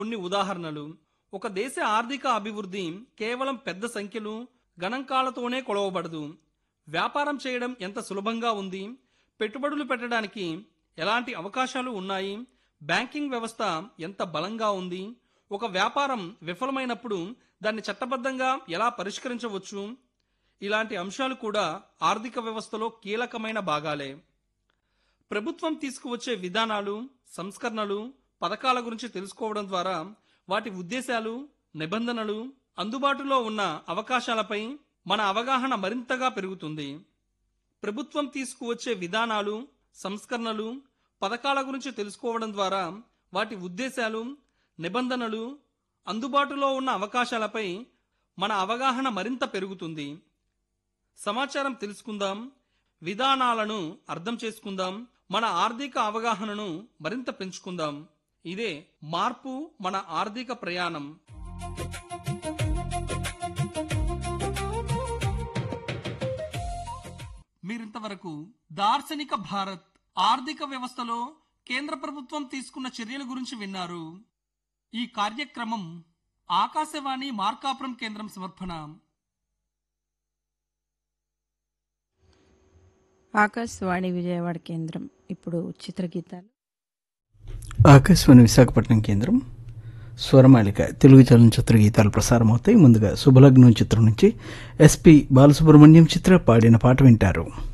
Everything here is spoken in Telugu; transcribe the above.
కొన్ని ఉదాహరణలు ఒక దేశ ఆర్థిక అభివృద్ధి కేవలం పెద్ద సంఖ్యలు గణాంకాలతోనే కొలవబడదు వ్యాపారం చేయడం ఎంత సులభంగా ఉంది పెట్టుబడులు పెట్టడానికి ఎలాంటి అవకాశాలు ఉన్నాయి బ్యాంకింగ్ వ్యవస్థ ఎంత బలంగా ఉంది ఒక వ్యాపారం విఫలమైనప్పుడు దాన్ని చట్టబద్ధంగా ఎలా పరిష్కరించవచ్చు ఇలాంటి అంశాలు కూడా ఆర్థిక వ్యవస్థలో కీలకమైన భాగాలే ప్రభుత్వం తీసుకువచ్చే విధానాలు సంస్కరణలు పథకాల గురించి తెలుసుకోవడం ద్వారా వాటి ఉద్దేశాలు నిబంధనలు అందుబాటులో ఉన్న అవకాశాలపై మన అవగాహన మరింతగా పెరుగుతుంది ప్రభుత్వం తీసుకువచ్చే విధానాలు సంస్కరణలు పథకాల గురించి తెలుసుకోవడం ద్వారా వాటి ఉద్దేశాలు నిబంధనలు అందుబాటులో ఉన్న అవకాశాలపై మన అవగాహన మరింత పెరుగుతుంది సమాచారం తెలుసుకుందాం విధానాలను అర్థం చేసుకుందాం మన ఆర్థిక అవగాహనను మరింత పెంచుకుందాం ఇదే మార్పు మన ఆర్థిక ప్రయాణం మీరింతవరకు దార్శనిక భారత్ ఆర్థిక వ్యవస్థలో కేంద్ర ప్రభుత్వం తీసుకున్న చర్యల గురించి విన్నారు ఈ కార్యక్రమం ఆకాశవాణి మార్కాపురం కేంద్రం సమర్పణ ఆకాశవాణి విజయవాడ కేంద్రం ఇప్పుడు చిత్రగీతాలు ఆకాశవాణి విశాఖపట్నం కేంద్రం స్వరమాలిక తెలుగు చలనచిత్ర గీతాలు ప్రసారమవుతాయి ముందుగా శుభలగ్నం చిత్రం నుంచి ఎస్పి బాలసుబ్రహ్మణ్యం చిత్ర పాడిన పాట వింటారు